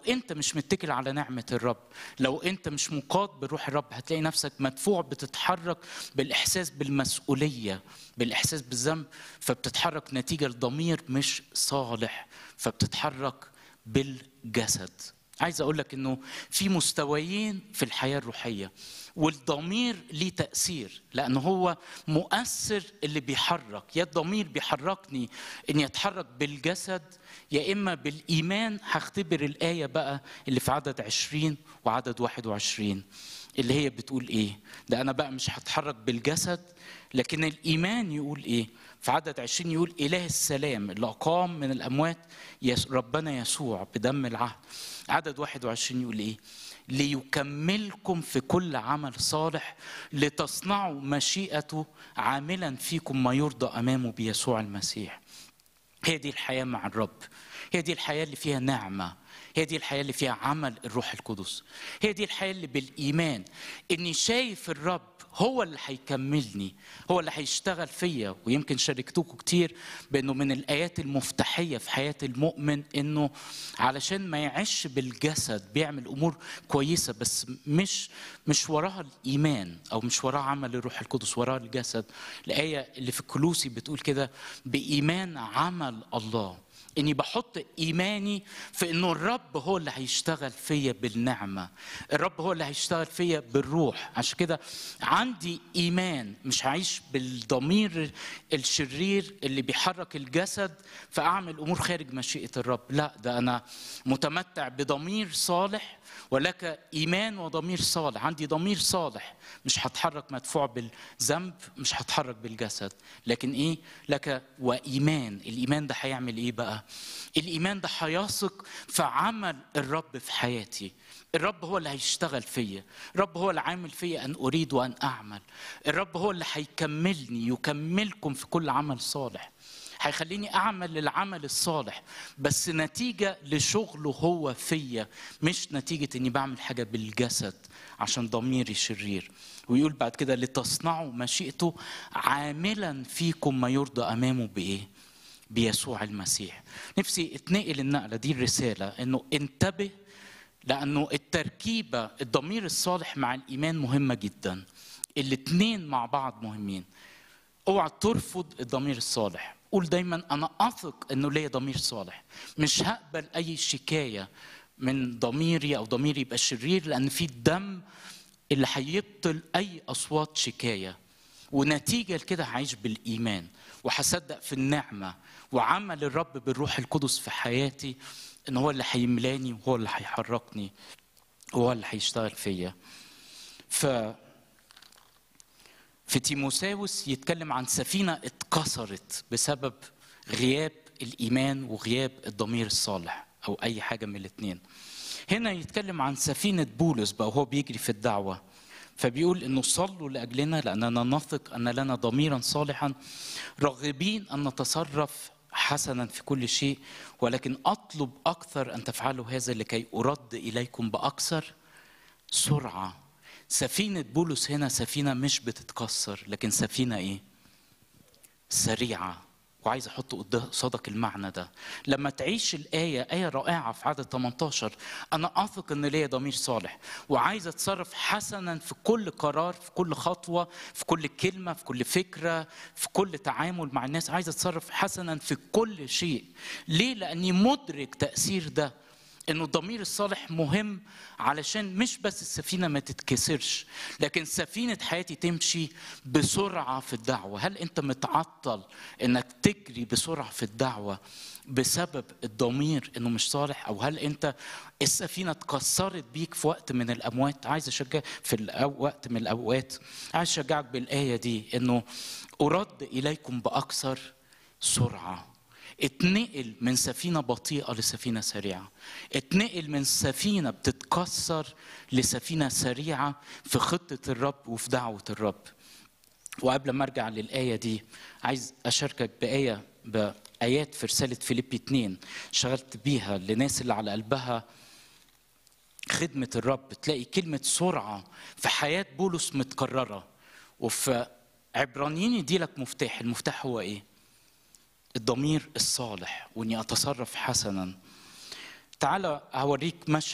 انت مش متكل على نعمه الرب لو انت مش مقاد بروح الرب هتلاقي نفسك مدفوع بتتحرك بالاحساس بالمسؤوليه بالاحساس بالذنب فبتتحرك نتيجه لضمير مش صالح فبتتحرك بالجسد عايز اقول لك انه في مستويين في الحياه الروحيه والضمير ليه تاثير لانه هو مؤثر اللي بيحرك يا الضمير بيحركني اني اتحرك بالجسد يا اما بالايمان هختبر الايه بقى اللي في عدد 20 وعدد 21 اللي هي بتقول ايه ده انا بقى مش هتحرك بالجسد لكن الايمان يقول ايه في عدد 20 يقول اله السلام اللي اقام من الاموات يس ربنا يسوع بدم العهد عدد 21 يقول ايه ليكملكم في كل عمل صالح لتصنعوا مشيئته عاملا فيكم ما يرضى امامه بيسوع المسيح هي دي الحياه مع الرب هي دي الحياه اللي فيها نعمه هي دي الحياه اللي فيها عمل الروح القدس هي دي الحياه اللي بالايمان اني شايف الرب هو اللي هيكملني هو اللي هيشتغل فيا ويمكن شاركتكم كتير بانه من الايات المفتاحيه في حياه المؤمن انه علشان ما يعيش بالجسد بيعمل امور كويسه بس مش مش وراها الايمان او مش وراها عمل الروح القدس وراها الجسد الايه اللي في كلوسي بتقول كده بايمان عمل الله اني بحط ايماني في انه الرب هو اللي هيشتغل فيا بالنعمه الرب هو اللي هيشتغل فيا بالروح عشان كده عندي ايمان مش هعيش بالضمير الشرير اللي بيحرك الجسد فاعمل امور خارج مشيئه الرب لا ده انا متمتع بضمير صالح ولك ايمان وضمير صالح عندي ضمير صالح مش هتحرك مدفوع بالذنب مش هتحرك بالجسد لكن ايه لك وايمان الايمان ده هيعمل ايه بقى الايمان ده هيثق في عمل الرب في حياتي الرب هو اللي هيشتغل فيا الرب هو اللي عامل فيا ان اريد وان اعمل الرب هو اللي هيكملني يكملكم في كل عمل صالح هيخليني اعمل العمل الصالح بس نتيجه لشغله هو فيا مش نتيجه اني بعمل حاجه بالجسد عشان ضميري شرير ويقول بعد كده لتصنعوا مشيئته عاملا فيكم ما يرضى امامه بايه بيسوع المسيح نفسي اتنقل النقله دي الرساله انه انتبه لانه التركيبه الضمير الصالح مع الايمان مهمه جدا الاتنين مع بعض مهمين اوعى ترفض الضمير الصالح قول دايما انا اثق انه ليا ضمير صالح مش هقبل اي شكايه من ضميري او ضميري يبقى شرير لان في الدم اللي هيبطل اي اصوات شكايه ونتيجه لكده هعيش بالايمان وهصدق في النعمه وعمل الرب بالروح القدس في حياتي ان هو اللي هيملاني وهو اللي هيحركني وهو اللي هيشتغل فيا ف في تيموساوس يتكلم عن سفينه اتكسرت بسبب غياب الايمان وغياب الضمير الصالح او اي حاجه من الاثنين هنا يتكلم عن سفينه بولس بقى وهو بيجري في الدعوه فبيقول انه صلوا لاجلنا لاننا نثق ان لنا ضميرا صالحا راغبين ان نتصرف حسنا في كل شيء ولكن اطلب اكثر ان تفعلوا هذا لكي ارد اليكم باكثر سرعه سفينه بولس هنا سفينه مش بتتكسر لكن سفينه ايه سريعه وعايز احط قصادك المعنى ده لما تعيش الايه ايه رائعه في عدد 18 انا اثق ان ليا ضمير صالح وعايز اتصرف حسنا في كل قرار في كل خطوه في كل كلمه في كل فكره في كل تعامل مع الناس عايز اتصرف حسنا في كل شيء ليه لاني مدرك تاثير ده انه الضمير الصالح مهم علشان مش بس السفينه ما تتكسرش لكن سفينه حياتي تمشي بسرعه في الدعوه هل انت متعطل انك تجري بسرعه في الدعوه بسبب الضمير انه مش صالح او هل انت السفينه اتكسرت بيك في وقت من الاموات عايز اشجع في الأو... وقت من الاوقات عايز اشجعك بالايه دي انه ارد اليكم باكثر سرعه اتنقل من سفينة بطيئة لسفينة سريعة اتنقل من سفينة بتتكسر لسفينة سريعة في خطة الرب وفي دعوة الرب وقبل ما ارجع للآية دي عايز أشاركك بآية بآيات في رسالة فيليبي 2 شغلت بيها لناس اللي على قلبها خدمة الرب تلاقي كلمة سرعة في حياة بولس متكررة وفي عبرانيين يدي لك مفتاح المفتاح هو ايه الضمير الصالح واني اتصرف حسنا تعالى هوريك مشهد